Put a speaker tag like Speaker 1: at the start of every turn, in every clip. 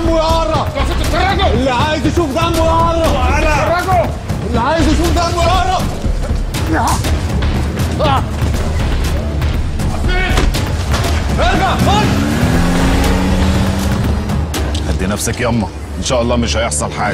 Speaker 1: دمه يقرب
Speaker 2: تتفرجوا
Speaker 1: اللي عايز يشوف دمه يقرب
Speaker 2: تتفرجوا
Speaker 1: اللي عايز يشوف دمه يقرب ارجع خش
Speaker 3: هدي نفسك يما ان شاء الله مش هيحصل حاجه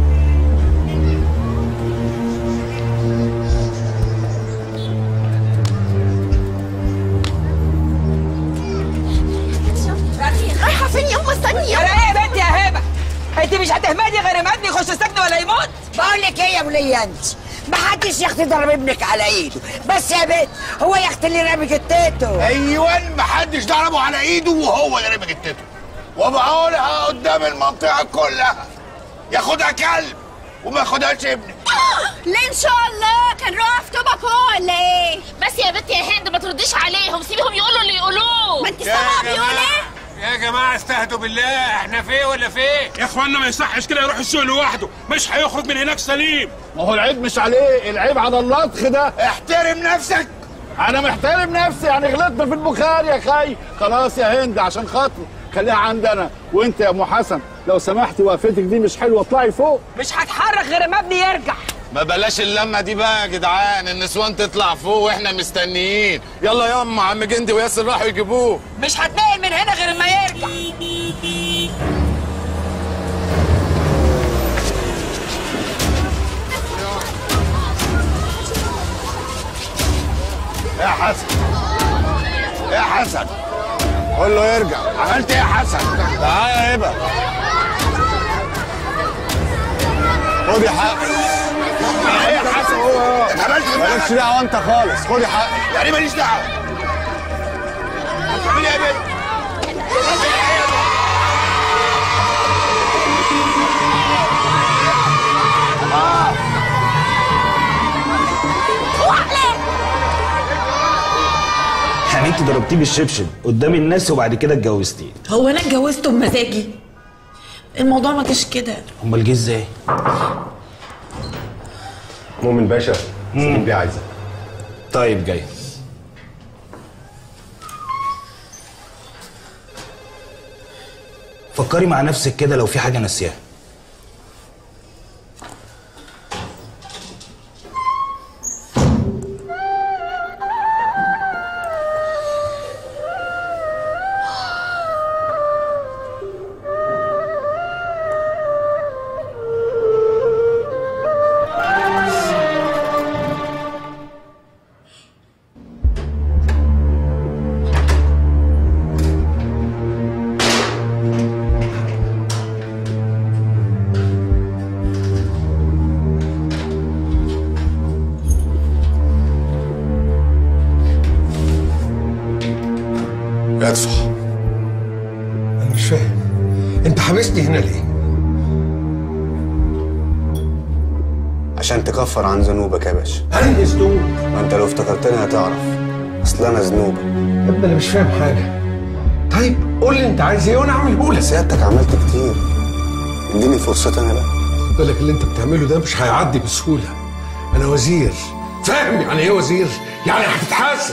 Speaker 4: رايحه فين يا ام استني
Speaker 5: يا ايه يا بنت يا هبه انت مش هتهمدي غير ما ابني يخش السجن ولا يموت
Speaker 4: بقول لك ايه يا وليه انت ما حدش يا اختي ضرب ابنك على ايده بس يا بنت هو يا اختي اللي رامي جتته
Speaker 2: ايوه محدش ضربه على ايده وهو اللي رمي جتته وبقولها قدام المنطقه كلها ياخدها كلب وما ياخدهاش ابني
Speaker 6: ليه ان شاء الله كان رؤى في طبق هو ولا ايه بس يا بنت يا هند ما ترديش عليهم سيبيهم يقولوا اللي يقولوه ما انت سامعه بيقول ايه
Speaker 7: يا جماعة استهدوا بالله احنا فين ولا فين؟ يا اخوانا ما يصحش كده يروح السوق لوحده مش هيخرج من هناك سليم
Speaker 1: ما هو العيب مش عليه العيب على اللطخ ده
Speaker 2: احترم نفسك
Speaker 1: انا محترم نفسي يعني غلطنا في البخاري يا خي خلاص يا هند عشان خاطري خليها عندنا وانت يا ام حسن لو سمحتي وقفتك دي مش حلوه اطلعي فوق
Speaker 5: مش هتحرك غير ما ابني يرجع
Speaker 3: ما بلاش اللمه دي بقى يا جدعان النسوان تطلع فوق واحنا مستنيين يلا يا ام عم جندي وياسر راحوا يجيبوه
Speaker 5: مش هتنقل من هنا غير ما يرجع
Speaker 2: يا حسن يا حسن قول له يرجع عملت ايه يا حسن
Speaker 3: تعالى يا هبه خدي حقك
Speaker 2: ايه يا حسن هو انت عملت ايه
Speaker 3: مالكش دعوه انت خالص خدي حقك
Speaker 2: يعني ماليش دعوه هتعمل ايه يا بنت
Speaker 8: يعني انت ضربتيه بالشبشب قدام الناس وبعد كده اتجوزتيه
Speaker 4: هو انا اتجوزته بمزاجي الموضوع ما جاش كده
Speaker 8: امال جه ازاي
Speaker 9: مؤمن باشا سليم بيه عايزك
Speaker 8: طيب جاي فكري مع نفسك كده لو في حاجه ناسياها
Speaker 9: ادفع انا مش فاهم انت حابسني هنا ليه
Speaker 10: عشان تكفر عن ذنوبك يا باشا
Speaker 9: انا ذنوب
Speaker 10: ما انت لو افتكرتني هتعرف اصل انا ذنوبك
Speaker 9: يا ابني انا مش فاهم حاجه طيب قول لي انت عايز ايه وانا اعمله لك
Speaker 10: سيادتك عملت كتير اديني فرصتي انا بقى
Speaker 9: بالك اللي انت بتعمله ده مش هيعدي بسهوله انا وزير فاهم يعني ايه وزير يعني هتتحاسب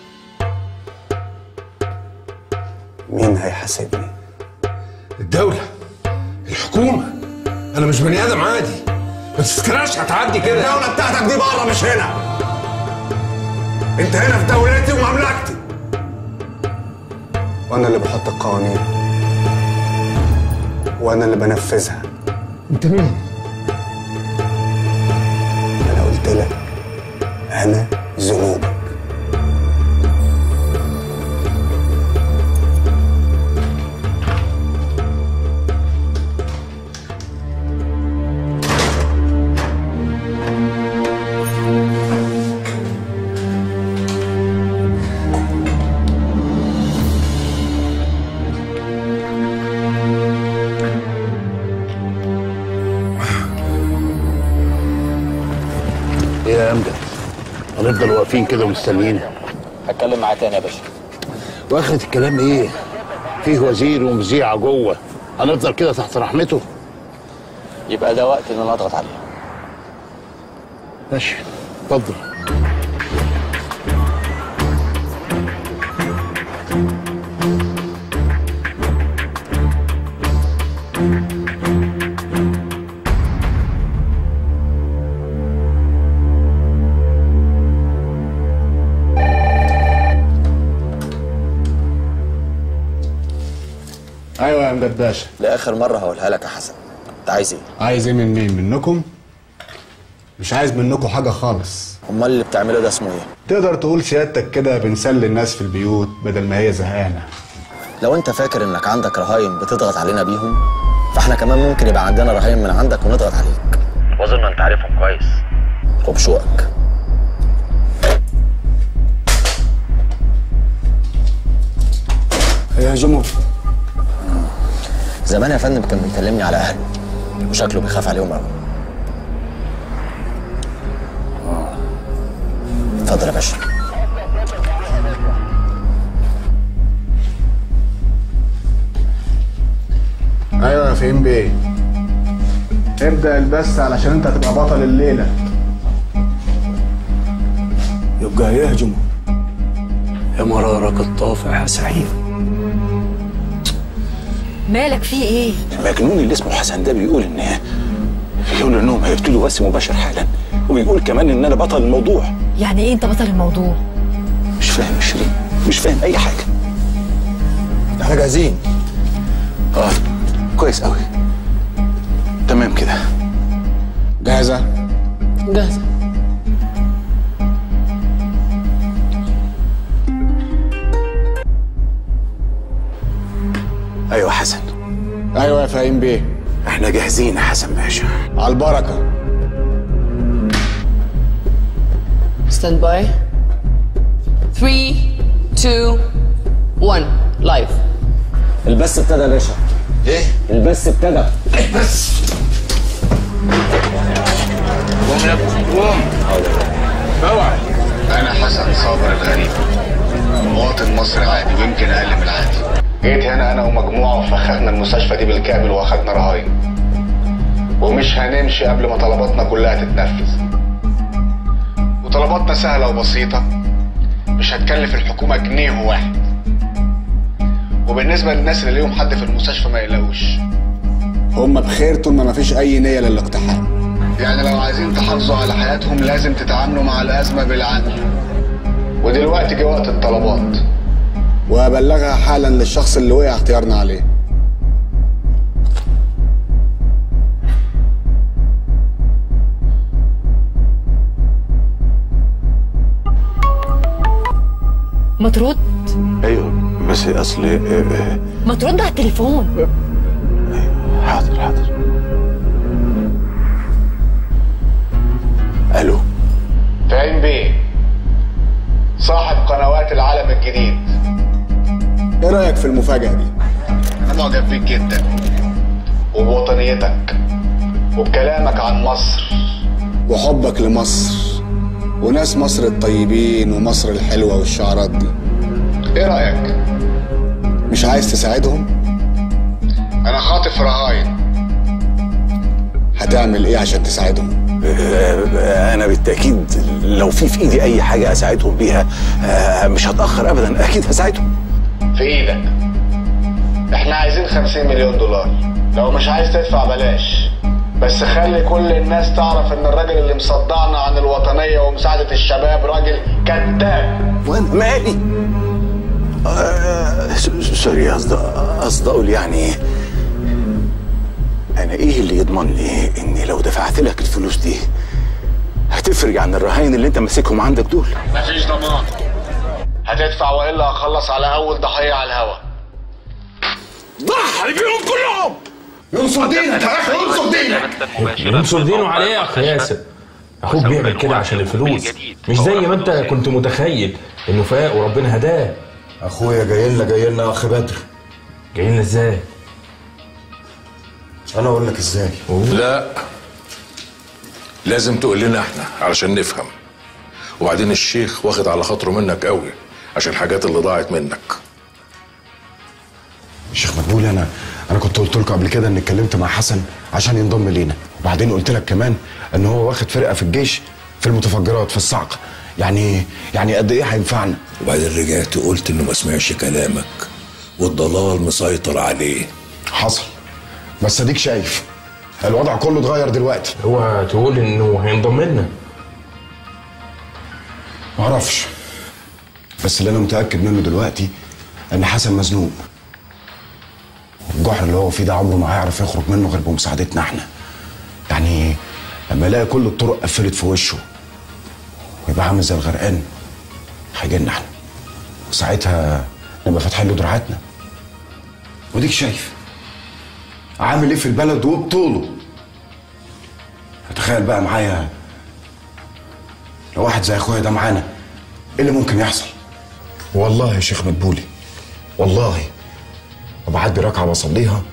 Speaker 10: مين هيحاسبني
Speaker 9: الدوله الحكومه انا مش بني ادم عادي ما تفتكرش هتعدي كده
Speaker 2: الدولة بتاعتك دي بره مش هنا انت هنا في دولتي ومملكتي
Speaker 10: وانا اللي بحط القوانين وانا اللي بنفذها
Speaker 9: انت مين
Speaker 10: انا قلت لك انا ذنوبك
Speaker 11: ايه يا امجد هنفضل واقفين كده ومستنيين
Speaker 12: هتكلم معاه تاني يا باشا
Speaker 11: واخرة الكلام ايه فيه وزير ومذيعة جوه هنفضل كده تحت رحمته
Speaker 12: يبقى ده وقت ان انا اضغط عليه
Speaker 11: ماشي اتفضل
Speaker 10: ايوه يا امجد باشا
Speaker 12: لاخر مره هقولها لك يا حسن انت عايز ايه
Speaker 10: عايز ايه من مين منكم مش عايز منكم حاجه خالص
Speaker 12: امال اللي بتعمله ده اسمه ايه
Speaker 10: تقدر تقول سيادتك كده بنسلي الناس في البيوت بدل ما هي زهقانه
Speaker 12: لو انت فاكر انك عندك رهاين بتضغط علينا بيهم فاحنا كمان ممكن يبقى عندنا رهاين من عندك ونضغط عليك واظن انت عارفهم كويس وبشوقك
Speaker 10: هيهاجموا
Speaker 12: زمان يا فندم كان بيكلمني على اهله وشكله بيخاف عليهم قوي اتفضل يا باشا
Speaker 10: ايوه يا فهيم بيه ابدا البث علشان انت هتبقى بطل الليله
Speaker 13: يبقى هيهجموا يا مرارك الطافح يا سعيد
Speaker 14: مالك في ايه؟
Speaker 13: المجنون اللي اسمه حسن ده بيقول ان بيقول انهم هيبتدوا بث مباشر حالا وبيقول كمان ان انا بطل الموضوع
Speaker 14: يعني ايه انت بطل الموضوع؟
Speaker 13: مش فاهم يا شيرين مش فاهم اي حاجه
Speaker 12: احنا جاهزين
Speaker 13: اه كويس قوي تمام كده
Speaker 10: جاهزه
Speaker 14: جاهزة
Speaker 13: ايوه يا حسن
Speaker 10: ايوه يا فهيم بيه
Speaker 13: احنا جاهزين يا حسن باشا
Speaker 10: على البركه
Speaker 15: ستاند باي 3 2 1 لايف
Speaker 12: البث ابتدى يا باشا
Speaker 2: ايه
Speaker 12: البث ابتدى
Speaker 2: بس قوم يا ابني قوم اوعى انا حسن صابر الغريب مواطن مصري عادي ويمكن اقل من العادي جيت هنا انا ومجموعه وفخخنا المستشفى دي بالكامل واخدنا رهاين ومش هنمشي قبل ما طلباتنا كلها تتنفذ وطلباتنا سهله وبسيطه مش هتكلف الحكومه جنيه واحد وبالنسبه للناس اللي ليهم حد في المستشفى ما يقلقوش
Speaker 10: هم بخير طول ما مفيش اي نيه للاقتحام
Speaker 2: يعني لو عايزين تحافظوا على حياتهم لازم تتعاملوا مع الأزمة بالعقل ودلوقتي جه وقت الطلبات
Speaker 10: وهبلغها حالا للشخص اللي وقع اختيارنا عليه
Speaker 14: ما ترد
Speaker 13: ايوه بس اصل آه، آه،
Speaker 14: ما ترد على التليفون
Speaker 13: حاضر حاضر الو
Speaker 2: فاهم بيه صاحب قنوات العالم الجديد
Speaker 10: ايه رايك في المفاجاه دي
Speaker 2: أنا معجب بيك جدا وبوطنيتك وبكلامك عن مصر
Speaker 10: وحبك لمصر وناس مصر الطيبين ومصر الحلوه والشعارات دي
Speaker 2: إيه رأيك؟
Speaker 10: مش عايز تساعدهم
Speaker 2: أنا خاطف رهاين
Speaker 10: هتعمل ايه عشان تساعدهم
Speaker 13: آه، انا بالتاكيد لو في في ايدي اي حاجه اساعدهم بيها آه، مش هتاخر ابدا اكيد هساعدهم
Speaker 2: في إيدك إحنا عايزين 50 مليون دولار لو مش عايز تدفع بلاش بس خلي كل الناس تعرف ان الراجل اللي مصدعنا عن الوطنية ومساعدة الشباب راجل كذاب
Speaker 13: وانا مالي آه، س- س- سوري قصدي قصدي اقول يعني انا ايه اللي يضمن لي اني لو دفعت لك الفلوس دي هتفرج عن الرهاين اللي انت ماسكهم عندك دول
Speaker 2: مفيش ضمان هتدفع والا هخلص على اول ضحية على الهوا
Speaker 7: ضحي بيهم كلهم
Speaker 2: ينصر دينك يا اخي ينصر دينك
Speaker 8: ينصر دينه عليه يا اخ ياسر اخوك بيعمل كده عشان الفلوس مش زي ما انت كنت متخيل انه فاق وربنا هداه
Speaker 16: اخويا جاي لنا جاي لنا اخ بدر
Speaker 8: جاي لنا ازاي
Speaker 16: انا اقول لك ازاي
Speaker 7: لا لازم تقول لنا احنا علشان نفهم وبعدين الشيخ واخد على خاطره منك قوي عشان الحاجات اللي ضاعت منك
Speaker 16: الشيخ مقبول انا انا كنت قلت لكم قبل كده اني اتكلمت مع حسن عشان ينضم لينا وبعدين قلت لك كمان ان هو واخد فرقه في الجيش في المتفجرات في الصعقه يعني يعني قد ايه هينفعنا
Speaker 17: وبعدين رجعت وقلت انه ما سمعش كلامك والضلال مسيطر عليه
Speaker 16: حصل بس اديك شايف الوضع كله اتغير دلوقتي
Speaker 8: هو تقول انه هينضم لنا
Speaker 16: معرفش بس اللي انا متاكد منه دلوقتي ان حسن مزنوق الجحر اللي هو فيه ده عمره ما هيعرف يخرج منه غير بمساعدتنا احنا يعني لما يلاقي كل الطرق قفلت في وشه ويبقى عامل زي الغرقان هيجينا احنا وساعتها نبقى فاتحين له دراعاتنا وديك شايف عامل ايه في البلد وبطوله تخيل بقى معايا لو واحد زي اخويا ده معانا ايه اللي ممكن يحصل والله يا شيخ مدبولي والله وبعدي ركعه بصليها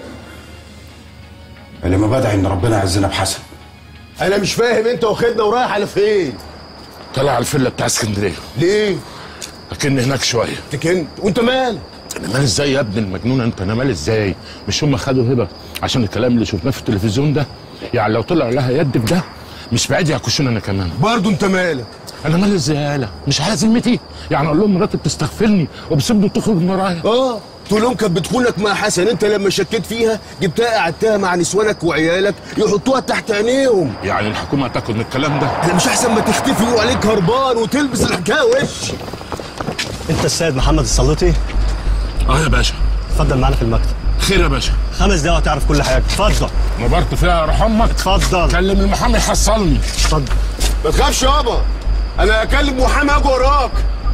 Speaker 16: اللي ما بدعي ان ربنا يعزنا بحسن
Speaker 17: انا مش فاهم انت واخدنا ورايح على فين
Speaker 3: طلع على الفيلا بتاع اسكندريه
Speaker 17: ليه
Speaker 3: لكن هناك شويه
Speaker 17: تكنت وانت مالك
Speaker 3: انا مال ازاي يا ابن المجنون انت انا مال ازاي مش هم خدوا هبه عشان الكلام اللي شفناه في التلفزيون ده يعني لو طلع لها يد في ده مش بعيد يعكشونا انا كمان
Speaker 17: برضه انت مالك
Speaker 3: انا مال الزياله مش على ذمتي يعني اقول لهم مراتي بتستغفلني وبسيبني تخرج من ورايا
Speaker 17: اه طول يوم كانت بتخونك مع حسن انت لما شكيت فيها جبتها قعدتها مع نسوانك وعيالك يحطوها تحت عينيهم
Speaker 3: يعني الحكومه تاخد من الكلام ده
Speaker 17: انا مش احسن ما تختفي ويقولوا عليك هربان وتلبس الحكايه وش
Speaker 18: انت السيد محمد السلطي
Speaker 3: اه يا باشا
Speaker 18: اتفضل معانا في المكتب
Speaker 3: خير يا باشا
Speaker 18: خمس دقايق تعرف كل حاجه اتفضل
Speaker 3: نبرت فيها روح امك
Speaker 18: اتفضل
Speaker 3: كلم المحامي يحصلني
Speaker 18: اتفضل
Speaker 17: ما تخافش يابا انا هكلم محامي اجي وراك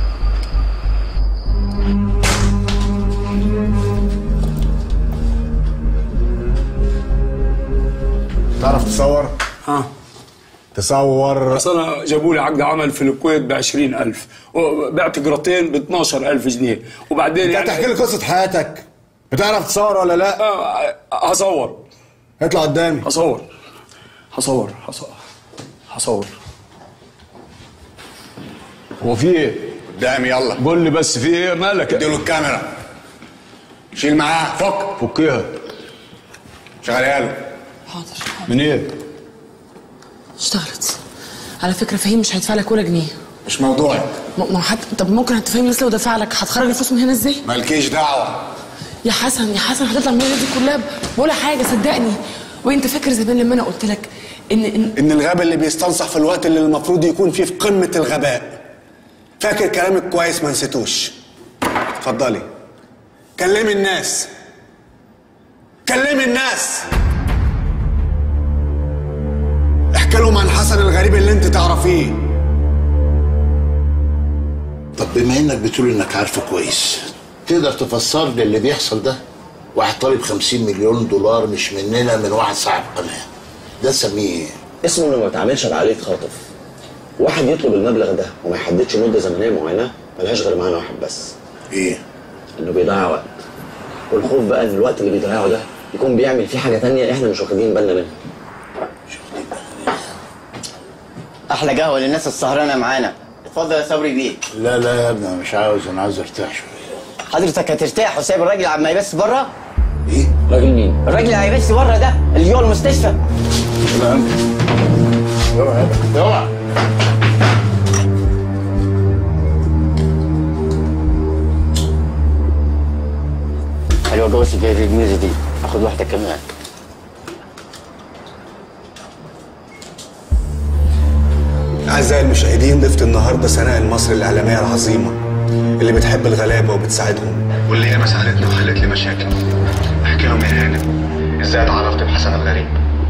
Speaker 10: تعرف تصور؟
Speaker 19: ها
Speaker 10: تصور
Speaker 19: اصل انا جابوا لي عقد عمل في الكويت ب 20000 وبعت قراطين ب 12000 جنيه وبعدين
Speaker 10: انت هتحكي لي قصه حياتك بتعرف تصور ولا لا؟
Speaker 19: آه هصور
Speaker 10: اطلع قدامي
Speaker 19: هصور هصور هصور هصور
Speaker 2: هو في ايه؟ قدامي يلا
Speaker 19: قول لي بس في ايه مالك
Speaker 2: اديله الكاميرا شيل معاه فك
Speaker 19: فكيها
Speaker 2: شغلها له
Speaker 15: حاضر
Speaker 19: من ايه؟
Speaker 15: اشتغلت على فكره فهيم مش هيدفع لك ولا جنيه
Speaker 2: مش موضوعي
Speaker 15: م- ما حد طب ممكن هتفهم الناس لو دفع لك هتخرج الفلوس من هنا ازاي؟
Speaker 2: مالكيش دعوه
Speaker 15: يا حسن يا حسن هتطلع من الناس دي كلها ولا حاجه صدقني وانت فاكر زمان لما انا قلت لك ان ان
Speaker 2: ان الغبي اللي بيستنصح في الوقت اللي المفروض يكون فيه في قمه الغباء فاكر كلامك كويس ما نسيتوش اتفضلي كلمي الناس كلمي الناس احكي لهم عن حسن الغريب اللي انت تعرفيه
Speaker 11: طب بما انك بتقول انك عارفه كويس تقدر تفسر لي اللي بيحصل ده واحد طالب 50 مليون دولار مش مننا من واحد صاحب قناه ده سميه ايه؟
Speaker 12: اسمه انه ما بيتعاملش بعقليه خاطف واحد يطلب المبلغ ده وما يحددش مده زمنيه معينه ملهاش غير معنى واحد بس
Speaker 11: ايه؟
Speaker 12: انه بيضيع وقت والخوف بقى ان الوقت اللي بيضيعه ده يكون بيعمل فيه حاجه تانية احنا مش واخدين بالنا منها
Speaker 20: احلى قهوه للناس السهرانه معانا اتفضل يا صبري بيه
Speaker 11: لا لا يا ابني أنا مش عاوز انا عاوز ارتاح شويه
Speaker 20: حضرتك هترتاح وسايب الراجل عم يبس بره
Speaker 11: ايه
Speaker 12: راجل مين
Speaker 20: الراجل اللي هيبس بره ده اللي جوه المستشفى
Speaker 11: اوعى اوعى
Speaker 20: حلوه جوه السجاير الميزه دي اخد واحده كمان
Speaker 2: أعزائي المشاهدين ضيفة النهاردة سناء المصري الإعلامية العظيمة اللي بتحب الغلابة وبتساعدهم واللي ياما ساعدتني وحلت لي مشاكل احكي لهم يا هانم ازاي اتعرفت بحسن الغريب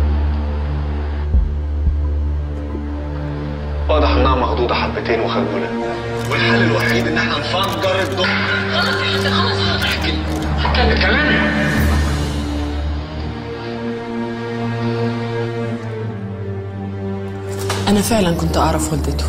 Speaker 2: واضح انها مخضوضة حبتين وخجولة والحل الوحيد ان احنا نفجر الضوء
Speaker 6: خلاص يا حسن خلاص احكي
Speaker 2: اتكلمي
Speaker 15: انا فعلا كنت اعرف والدته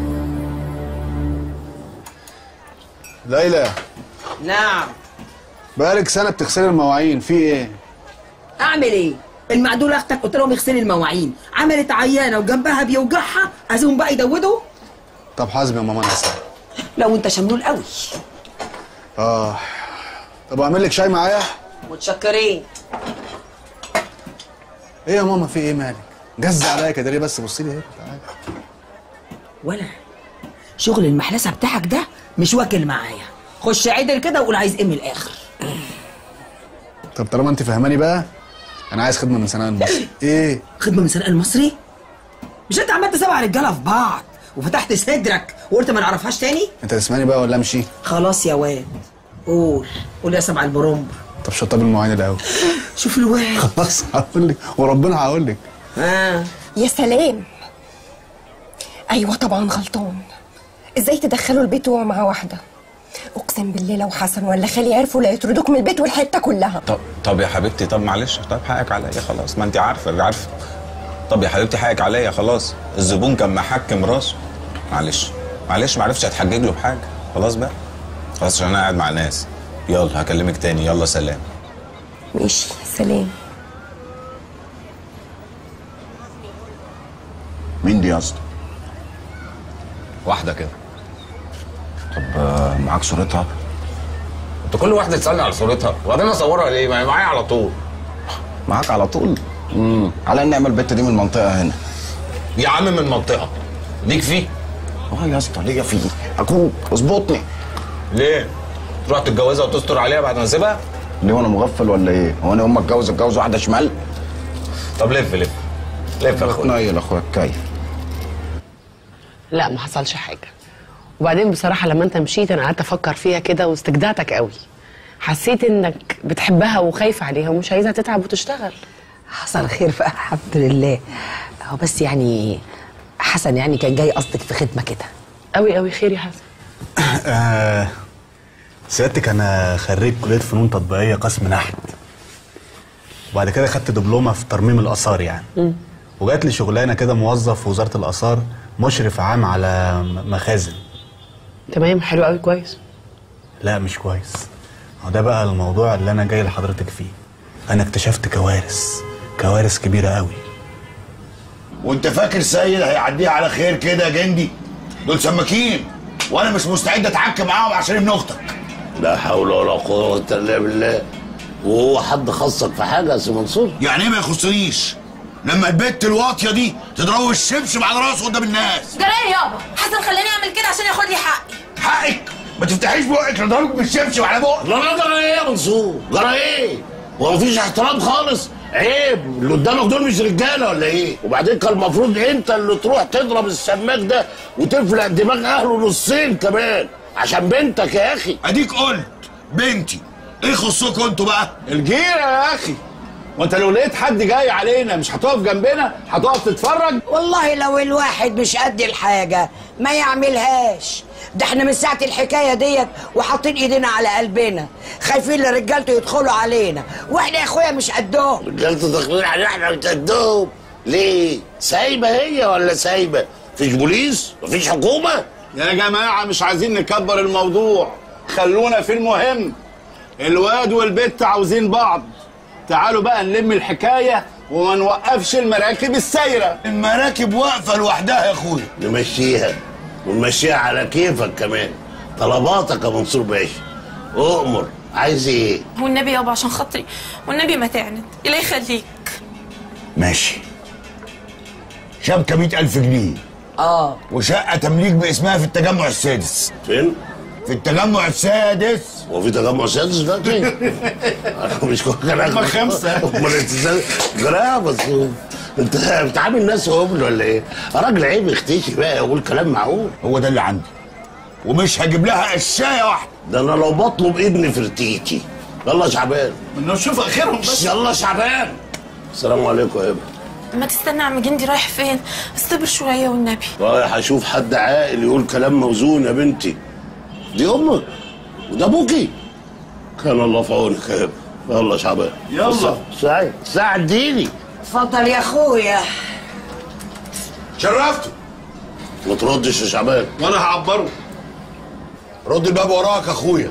Speaker 10: ليلى
Speaker 4: نعم
Speaker 10: بقالك سنه بتغسلي المواعين في ايه؟
Speaker 4: اعمل ايه المعدول اختك قلت لهم اغسلي المواعين عملت عيانه وجنبها بيوجعها عايزهم بقى يدودوا
Speaker 10: طب حاسبي يا ماما انا هساعدك
Speaker 4: لو انت شملول قوي
Speaker 10: اه طب اعمل لك شاي معايا؟
Speaker 4: متشكرين
Speaker 10: ايه يا ماما في ايه مالك؟ جز عليا كده ليه بس بصي لي اهي تعالى
Speaker 4: ولا شغل المحلسه بتاعك ده مش واكل معايا خش عدل كده وقول عايز ايه من الاخر
Speaker 10: طب طالما انت فاهماني بقى انا عايز خدمه من سناء المصري ايه
Speaker 4: خدمه من سناء المصري مش انت عمال تسوي رجاله في بعض وفتحت صدرك وقلت ما نعرفهاش تاني
Speaker 10: انت تسمعني بقى ولا امشي
Speaker 4: خلاص يا واد قول قول يا سبع البرمب
Speaker 10: طب شطب المواعين الاول
Speaker 4: شوف الواد
Speaker 10: خلاص هقول لك وربنا هقول لك
Speaker 4: اه
Speaker 14: يا سلام ايوه طبعا غلطان ازاي تدخلوا البيت وهو مع واحده اقسم بالله لو حسن ولا خالي عرفوا لا يطردوك من البيت والحته كلها
Speaker 21: طب طب يا حبيبتي طب معلش طب حقك عليا خلاص ما انت عارفه عارفه طب يا حبيبتي حقك عليا خلاص الزبون كان محكم راسه معلش معلش ما عرفتش اتحجج له بحاجه خلاص بقى خلاص عشان انا قاعد مع ناس يلا هكلمك تاني يلا سلام
Speaker 14: ماشي سلام
Speaker 13: مين دي يا اسطى؟
Speaker 21: واحده كده
Speaker 13: طب آه، معاك صورتها؟
Speaker 21: انت كل واحده تسالني على صورتها وبعدين اصورها ليه ما هي معايا على طول
Speaker 13: معاك على طول؟ امم على ان نعمل البت دي من المنطقه هنا
Speaker 21: يا عم من منطقه ليك فيه
Speaker 13: اه يا اسطى ليا فيه اكون اظبطني
Speaker 21: ليه تروح تتجوزها وتستر عليها بعد ما اسيبها
Speaker 13: ليه وانا مغفل ولا ايه؟ هو انا يوم ما اتجوز اتجوز واحده شمال؟
Speaker 21: طب لف لف لف يا اخويا
Speaker 13: نايل اخويا كيف
Speaker 15: لا ما حصلش حاجه وبعدين بصراحه لما انت مشيت انا قعدت افكر فيها كده واستجدعتك قوي حسيت انك بتحبها وخايف عليها ومش عايزها تتعب وتشتغل
Speaker 4: حصل خير بقى الحمد لله هو بس يعني حسن يعني كان جاي قصدك في خدمه كده
Speaker 15: قوي قوي خير يا حسن
Speaker 18: آه سيادتك انا خريج كليه فنون تطبيقيه قسم نحت وبعد كده خدت دبلومه في ترميم الاثار يعني وجات لي شغلانه كده موظف في وزاره الاثار مشرف عام على م- مخازن
Speaker 15: تمام حلو قوي كويس
Speaker 18: لا مش كويس هو ده بقى الموضوع اللي انا جاي لحضرتك فيه انا اكتشفت كوارث كوارث كبيره قوي
Speaker 11: وانت فاكر سيد هيعديها على خير كده يا جندي دول سماكين وانا مش مستعد اتعك معاهم عشان ابن اختك
Speaker 17: لا حول ولا قوة إلا بالله وهو حد خصك في حاجة يا سي منصور؟
Speaker 11: يعني ايه ما يخصنيش لما البت الواطيه دي تضربه الشبشب على راسه قدام الناس
Speaker 6: جرى ايه يابا حسن خلاني اعمل كده عشان ياخد لي حقي
Speaker 11: حقك ما تفتحيش بقك اضربك بالشبشب على بقك
Speaker 17: لا لا جرى ايه يا منصور؟ جرى ايه؟ هو مفيش احترام خالص؟ عيب اللي قدامك دول مش رجاله ولا ايه؟ وبعدين كان المفروض انت اللي تروح تضرب السماك ده وتفلق دماغ اهله نصين كمان عشان بنتك يا اخي
Speaker 11: اديك قلت بنتي ايه يخصكم انتوا بقى
Speaker 1: الجيرة يا اخي وانت لو لقيت حد جاي علينا مش هتقف جنبنا هتقف تتفرج
Speaker 4: والله لو الواحد مش قد الحاجة ما يعملهاش ده احنا من ساعة الحكاية ديت وحاطين ايدينا على قلبنا خايفين لرجالته يدخلوا علينا واحنا يا اخويا مش قدهم
Speaker 17: رجالته داخلين علينا احنا مش قدهم ليه؟ سايبه هي ولا سايبه؟ مفيش بوليس؟ مفيش حكومه؟
Speaker 1: يا جماعة مش عايزين نكبر الموضوع خلونا في المهم الواد والبت عاوزين بعض تعالوا بقى نلم الحكاية وما نوقفش المراكب السايرة
Speaker 11: المراكب واقفة لوحدها يا اخويا
Speaker 17: نمشيها ونمشيها على كيفك كمان طلباتك يا منصور باشا اؤمر عايز ايه؟
Speaker 6: والنبي يابا عشان خاطري والنبي ما تعند الله يخليك
Speaker 11: ماشي شبكة مئة ألف جنيه
Speaker 4: اه
Speaker 11: وشقة تمليك باسمها في التجمع السادس
Speaker 17: فين؟
Speaker 11: في التجمع السادس
Speaker 17: هو في تجمع سادس دلوقتي؟ أنا مش كان
Speaker 11: هما خمسة.
Speaker 17: امال انت ازاي؟ جرايه بس انت بتعامل ناس هبل ولا ايه؟ راجل عيب يختشي بقى يقول كلام معقول
Speaker 11: هو ده اللي عندي ومش هجيب لها قشاية واحدة
Speaker 17: ده انا لو بطلب ابن فرتيتي يلا يا شعبان
Speaker 1: نشوف اخرهم بس
Speaker 17: يلا يا شعبان السلام عليكم يا ابني
Speaker 6: ما تستنى يا عم جندي رايح فين استبر شويه والنبي
Speaker 17: رايح اشوف حد عاقل يقول كلام موزون يا بنتي دي امك وده ابوكي كان الله في عونك يا ابني يلا يا شعبان
Speaker 1: يلا.
Speaker 17: ساعد ساعد ديني
Speaker 4: اتفضل يا اخويا
Speaker 11: شرفته
Speaker 17: ما تردش يا شعبان
Speaker 1: وانا هعبره
Speaker 11: رد الباب وراك يا اخويا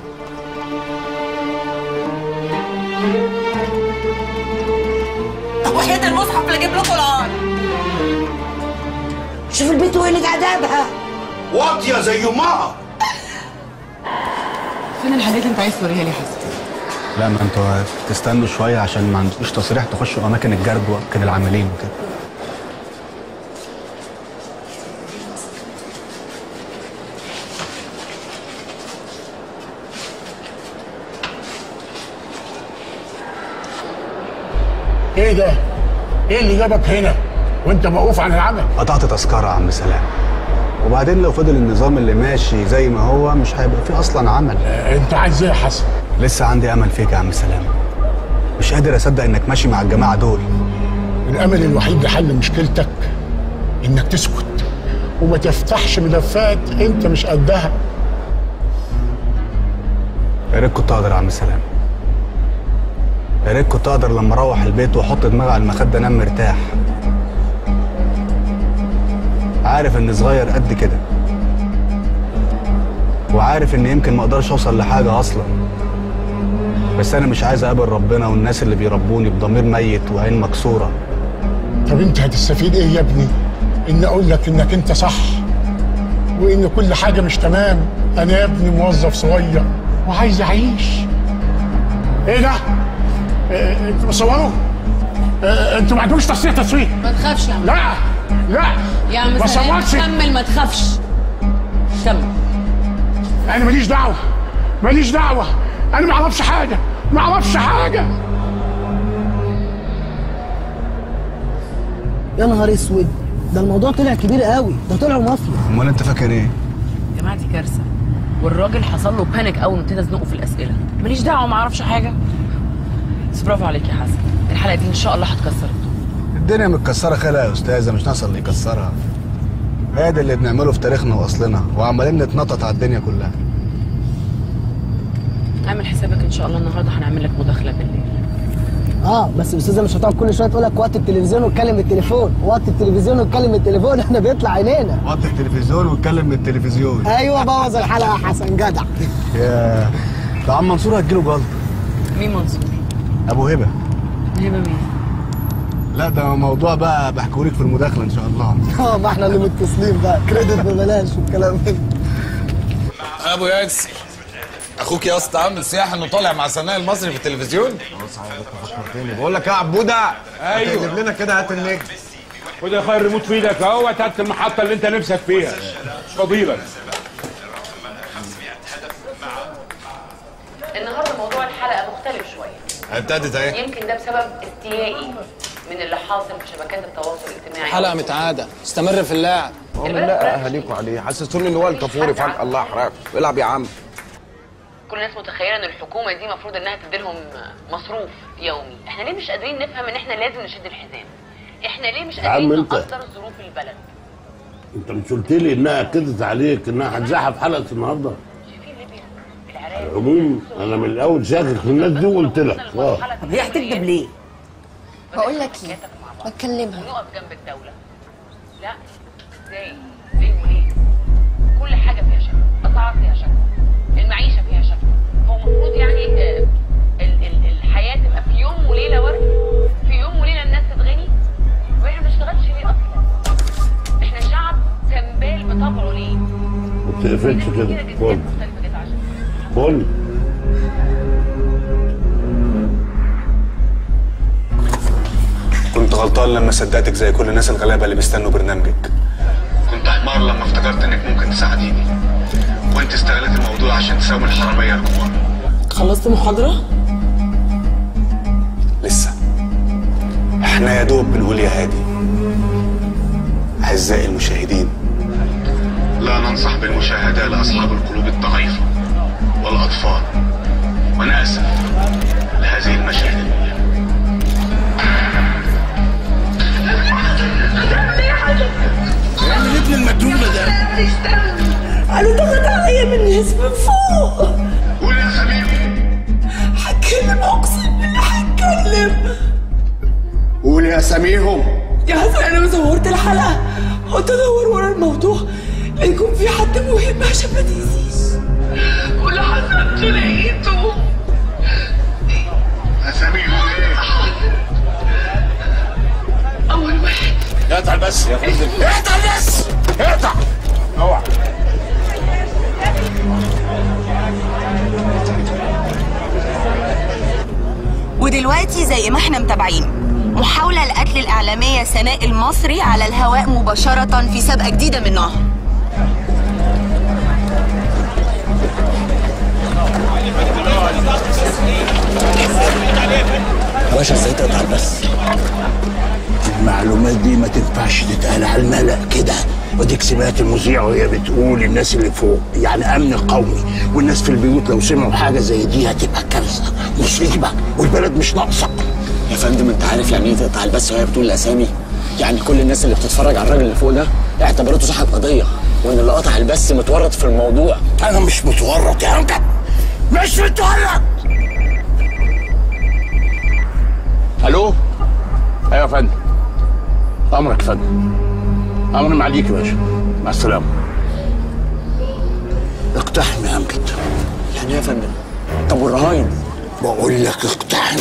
Speaker 6: وحياة المصحف اللي اجيب لكم العار
Speaker 4: شوف البنت وقلة ادبها
Speaker 11: واطية زي امها
Speaker 15: فين الحاجات اللي انت عايز توريها لي يا حسن
Speaker 18: لا ما انتوا تستنوا شويه عشان ما عندكوش تصريح تخشوا اماكن الجرد واماكن العاملين وكده
Speaker 11: ايه
Speaker 5: ايه ده؟ ايه اللي جابك هنا؟ وانت موقوف عن العمل؟
Speaker 18: قطعت تذكره يا عم سلام وبعدين لو فضل النظام اللي ماشي زي ما هو مش هيبقى فيه اصلا عمل
Speaker 5: انت عايز ايه يا حسن؟
Speaker 18: لسه عندي امل فيك يا عم سلام مش قادر اصدق انك ماشي مع الجماعه دول
Speaker 5: الامل الوحيد لحل مشكلتك انك تسكت وما تفتحش ملفات انت مش قدها
Speaker 18: يا ريت كنت اقدر يا عم سلام يا ريت كنت اقدر لما اروح البيت واحط دماغي على المخده انام مرتاح عارف اني صغير قد كده وعارف ان يمكن ما اقدرش اوصل لحاجه اصلا بس انا مش عايز اقابل ربنا والناس اللي بيربوني بضمير ميت وعين مكسوره
Speaker 5: طب انت هتستفيد ايه يا ابني؟ ان اقول لك انك انت صح وان كل حاجه مش تمام انا يا ابني موظف صغير وعايز اعيش ايه ده؟ إيه انتوا بتصوروا؟ إيه انتوا ما عندكوش تصريح تصوير
Speaker 15: ما تخافش يا عم
Speaker 5: لا لا
Speaker 15: يا عم
Speaker 5: ما
Speaker 15: سلام
Speaker 5: صورش
Speaker 15: كمل ما تخافش كمل
Speaker 5: انا ماليش دعوه ماليش دعوه انا ما اعرفش حاجه ما اعرفش حاجه
Speaker 22: يا نهار اسود ده الموضوع طلع كبير قوي ده طلع مافيا
Speaker 18: امال انت فاكر ايه
Speaker 15: يا جماعه دي كارثه والراجل حصل له بانيك اول ما ابتدى ازنقه في الاسئله ماليش دعوه ما اعرفش حاجه بس برافو عليك يا حسن الحلقه دي ان شاء الله هتكسر
Speaker 18: الدنيا متكسره خيرها يا استاذه مش ناقصه اللي يكسرها هي ده اللي بنعمله في تاريخنا واصلنا وعمالين نتنطط على الدنيا كلها
Speaker 15: اعمل حسابك ان شاء الله النهارده هنعمل لك مداخله بالليل
Speaker 22: اه بس الاستاذه مش هتقعد كل شويه تقول لك وقت التلفزيون واتكلم التليفون وقت التلفزيون واتكلم التليفون احنا بيطلع عينينا
Speaker 18: وقت التلفزيون واتكلم من التلفزيون
Speaker 22: ايوه بوظ الحلقه يا حسن جدع
Speaker 18: يا ده عم منصور هتجيله جلطه
Speaker 15: مين منصور؟
Speaker 18: ابو هبه
Speaker 15: هبه مين؟
Speaker 18: لا ده موضوع بقى بحكيهولك في المداخله ان شاء الله
Speaker 22: اه ما احنا اللي متصلين بقى كريدت ببلاش والكلام ده
Speaker 21: ابو ياسر اخوك يا اسطى عامل سياحه انه طالع مع سناء المصري في التلفزيون
Speaker 16: بقول لك ايه يا عبوده
Speaker 7: أيوة.
Speaker 16: هتقلب لنا كده هات النجم
Speaker 7: خد يا اخويا الريموت في ايدك اهو هات المحطه اللي انت نفسك فيها مش فضيلك
Speaker 15: النهارده موضوع الحلقه مختلف شويه
Speaker 21: ابتدت اهي
Speaker 15: يمكن ده بسبب استيائي من اللي حاصل في شبكات التواصل الاجتماعي
Speaker 12: حلقه متعاده استمر في اللعب
Speaker 16: هو من لا اهاليكوا عليه حسسوني ان هو الكافوري فجاه الله يحرقك العب يا عم
Speaker 15: كل الناس متخيله ان الحكومه دي المفروض انها تديلهم مصروف يومي احنا ليه مش قادرين نفهم ان احنا لازم نشد الحزام احنا ليه مش
Speaker 11: يا عم
Speaker 15: قادرين
Speaker 11: انت.
Speaker 15: نقدر ظروف البلد
Speaker 11: انت مش قلت لي انها اكدت عليك انها هتزحف حلقه النهارده على العموم انا من الاول شاكك في الناس دي وقلت لك اه
Speaker 4: طب هي هتكذب ليه؟
Speaker 14: بقول لك ايه ما تكلمها
Speaker 15: ونقف جنب الدوله لا ازاي ليه وليه كل حاجه فيها شك اسعار فيها شك المعيشه فيها شك هو المفروض يعني آه، ال- ال- الحياه تبقى في يوم وليله ورد في يوم وليله الناس تتغني واحنا ما بنشتغلش ليه اصلا احنا شعب تنبال بطبعه ليه
Speaker 11: ما تقفلش كده قول قول
Speaker 18: كنت غلطان لما صدقتك زي كل الناس الغلابه اللي بيستنوا برنامجك
Speaker 2: كنت حمار لما افتكرت انك ممكن تساعديني وانت استغلت الموضوع عشان تساوي الحراميه الكبار
Speaker 15: خلصت محاضره
Speaker 18: لسه احنا يا دوب بنقول يا هادي اعزائي المشاهدين
Speaker 2: لا ننصح بالمشاهدة لأصحاب القلوب الضعيفة والأطفال وأنا آسف لهذه المشاهد
Speaker 11: يعني ابن المجنون ده
Speaker 4: انا ضغط عليا من الناس من فوق
Speaker 2: قول يا سمير
Speaker 4: هتكلم اقسم بالله هتكلم
Speaker 11: قول يا سميهم
Speaker 4: يا حسن انا صورت الحلقه قلت ادور ورا الموضوع لا يكون في حد مهم عشان ما تأذيش واللي حسبته لقيته
Speaker 2: يا سميهم إيه؟
Speaker 4: اول واحد
Speaker 11: اقطع بس يا فندم
Speaker 4: اقطع بس
Speaker 11: اقطع اوعى
Speaker 23: ودلوقتي زي ما احنا متابعين محاولة لقتل الإعلامية سناء المصري على الهواء مباشرة في سابقة جديدة من نوعها
Speaker 12: باشا ازاي تقطع البث
Speaker 17: المعلومات دي ما تنفعش تتقال على الملأ كده وديك سمعت المذيع وهي بتقول الناس اللي فوق يعني امن قومي والناس في البيوت لو سمعوا حاجه زي دي هتبقى كارثه مصيبه والبلد مش ناقصه
Speaker 12: يا فندم انت عارف يعني ايه تقطع البث وهي بتقول الاسامي يعني كل الناس اللي بتتفرج على الراجل اللي فوق ده اعتبرته صاحب قضيه وان اللي قطع البث متورط في الموضوع
Speaker 17: انا مش متورط يا امجد مش متورط الو ايوه يا فندم امرك يا فندم امر معليك يا باشا مع السلامه اقتحم يا امجد
Speaker 12: يعني ايه يا فندم طب والرهاين
Speaker 17: بقول لك اقتحم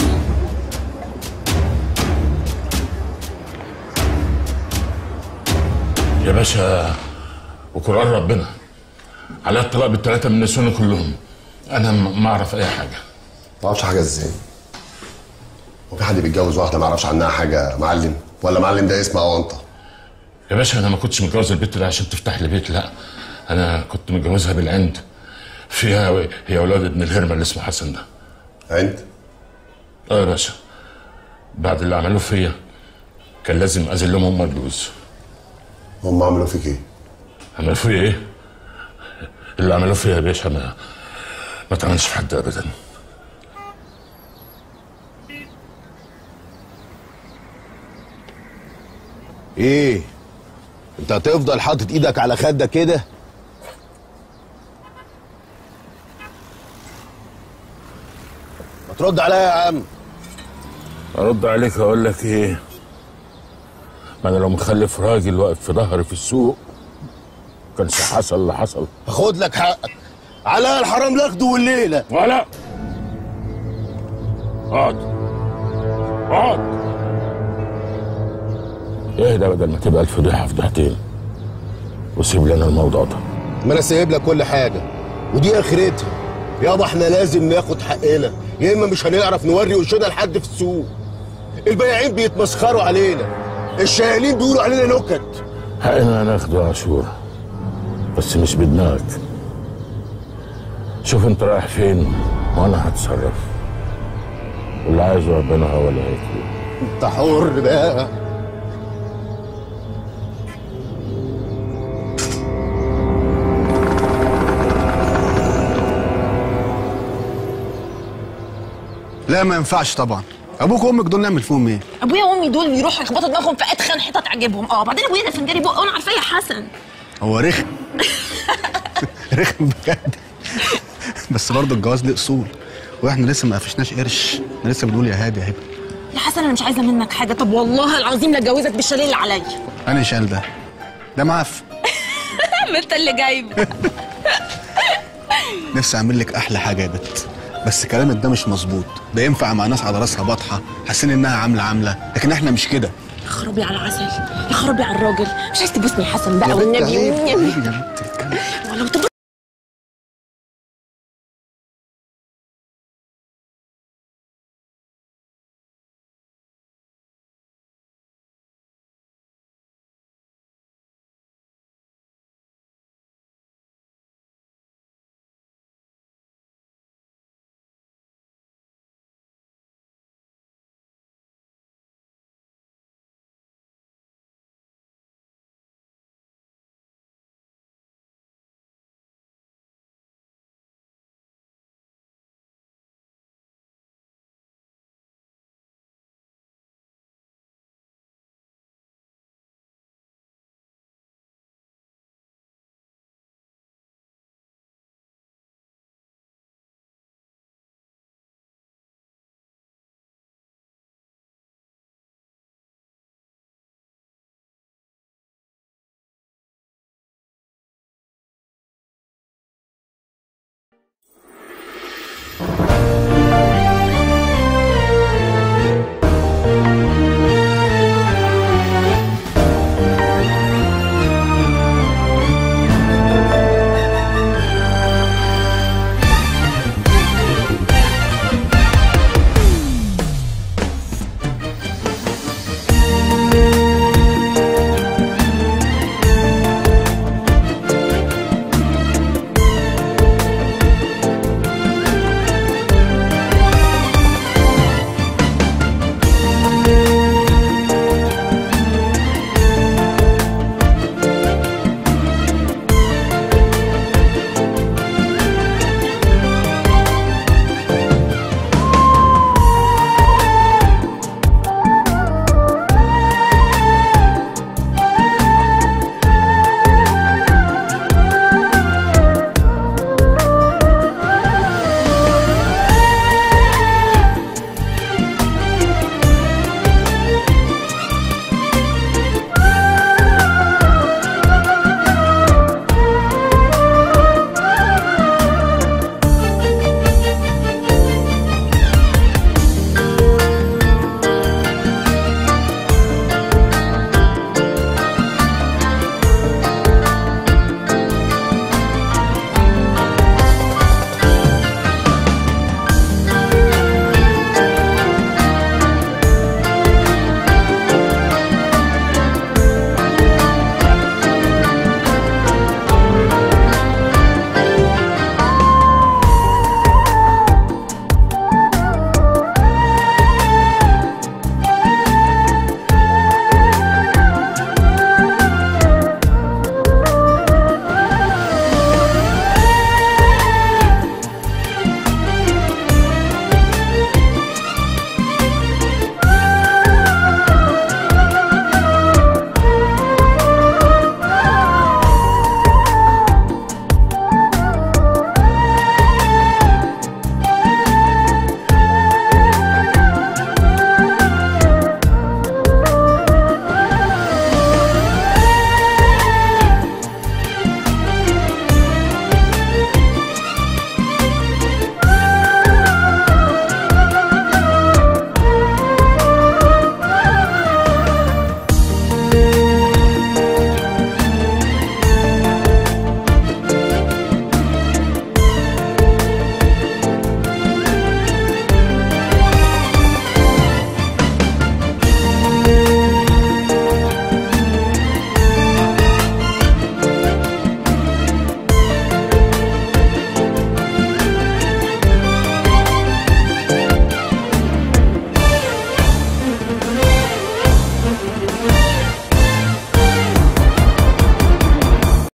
Speaker 3: يا باشا وقرآن ربنا على الطلاق بالثلاثة من نسواني كلهم أنا م- ما أعرف أي حاجة
Speaker 8: ما اعرفش حاجه ازاي هو في حد بيتجوز واحده ما يعرفش عنها حاجه معلم ولا معلم ده اسمه اونطه
Speaker 3: يا باشا أنا ما كنتش متجوز البت دي عشان تفتح لي بيت لا أنا كنت متجوزها بالعند فيها هي أولاد ابن الهرمة اللي اسمه حسن ده
Speaker 8: عند؟
Speaker 3: اه يا باشا بعد اللي عملوه فيا كان لازم أذل لهم هم الجوز
Speaker 8: هم عملوا فيك ايه؟
Speaker 3: عملوا فيا إيه؟ اللي عملوه فيا يا باشا ما ما تعملش في حد أبدا
Speaker 9: ايه انت هتفضل حاطط ايدك على خدك كده ما ترد عليا يا عم
Speaker 3: ارد عليك اقول لك ايه ما انا لو مخلف راجل واقف في ظهري في السوق كانش حصل اللي حصل
Speaker 9: خد لك حقك على الحرام لاخده والليله
Speaker 3: ولا اقعد اقعد اهدى بدل ما تبقى الفضيحه فضيحتين وسيب لنا الموضوع ده
Speaker 9: ما انا سايب لك كل حاجه ودي اخرتها يابا احنا لازم ناخد حقنا يا اما مش هنعرف نوري وشنا لحد في السوق البياعين بيتمسخروا علينا الشيالين بيقولوا علينا نكت
Speaker 3: حقنا ناخده يا عاشور بس مش بدماغك شوف انت رايح فين وانا هتصرف واللي عايزه ربنا هو اللي هيكون
Speaker 9: انت حر بقى
Speaker 18: لا ما ينفعش طبعا ابوك وامك دول نعمل فيهم ايه
Speaker 6: ابويا وامي دول بيروحوا يخبطوا دماغهم في اتخن حته تعجبهم اه بعدين ابويا ده فنجري بقه وانا عارفاه يا حسن
Speaker 18: هو رخم رخم بجد بس برضه الجواز ليه اصول واحنا لسه ما قفشناش قرش احنا لسه بنقول يا هادي يا هبه
Speaker 6: يا حسن انا مش عايزه منك حاجه طب والله العظيم لا اتجوزك بالشاليه اللي عليا
Speaker 18: انا شال ده ده معفن
Speaker 6: ما انت اللي جايبه
Speaker 18: نفسي اعمل لك احلى حاجه يا بت بس كلامك ده مش مظبوط ده ينفع مع ناس على راسها بطحه حاسين انها عامله عامله لكن احنا مش كده
Speaker 6: يا خرابي على العسل يا خرابي على الراجل مش عايز تبوسني يا حسن بقى
Speaker 18: يا بنت
Speaker 6: والنبي
Speaker 18: عيب،
Speaker 6: والنبي
Speaker 18: عيب يا بنت.
Speaker 6: ولو تبص